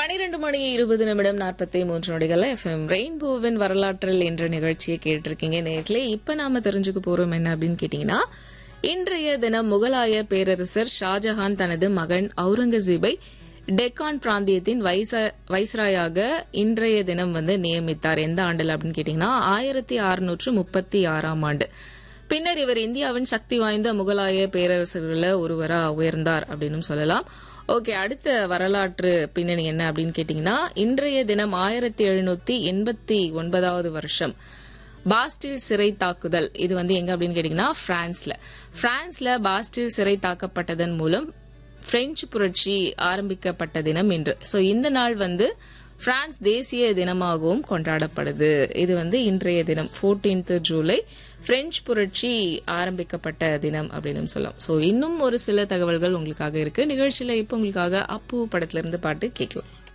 பனிரெண்டு மணி இருபது நிமிடம் நாற்பத்தி மூன்று நொடிகள் எஃப்எம் ரெயின்போவின் வரலாற்றில் என்ற நிகழ்ச்சியை கேட்டிருக்கீங்க நேர்களே இப்ப நாம தெரிஞ்சுக்க போறோம் என்ன அப்படின்னு கேட்டீங்கன்னா இன்றைய தினம் முகலாய பேரரசர் ஷாஜஹான் தனது மகன் அவுரங்கசீபை டெக்கான் பிராந்தியத்தின் வைச- வைஸ்ராயாக இன்றைய தினம் வந்து நியமித்தார் எந்த ஆண்டில் அப்படின்னு கேட்டீங்கன்னா ஆயிரத்தி அறுநூற்று முப்பத்தி ஆறாம் ஆண்டு பின்னர் இவர் இந்தியாவின் சக்தி வாய்ந்த முகலாய பேரரசர்களில் ஒருவரா உயர்ந்தார் அப்படின்னு சொல்லலாம் ஓகே அடுத்த வரலாற்று பின்னணி என்ன அப்படின்னு கேட்டீங்கன்னா இன்றைய தினம் ஆயிரத்தி எழுநூத்தி எண்பத்தி ஒன்பதாவது வருஷம் பாஸ்டில் சிறை தாக்குதல் இது வந்து எங்க அப்படின்னு கேட்டீங்கன்னா பிரான்ஸ்ல பிரான்ஸ்ல பாஸ்டில் சிறை தாக்கப்பட்டதன் மூலம் பிரெஞ்சு புரட்சி ஆரம்பிக்கப்பட்ட தினம் இன்று சோ இந்த நாள் வந்து பிரான்ஸ் தேசிய தினமாகவும் கொண்டாடப்படுது இது வந்து இன்றைய தினம் 14th ஜூலை பிரெஞ்சு புரட்சி ஆரம்பிக்கப்பட்ட தினம் அப்படின்னு சொல்லலாம் சோ இன்னும் ஒரு சில தகவல்கள் உங்களுக்காக இருக்கு நிகழ்ச்சியில இப்போ உங்களுக்காக அப்பு படத்துல இருந்து பாட்டு கேட்கலாம்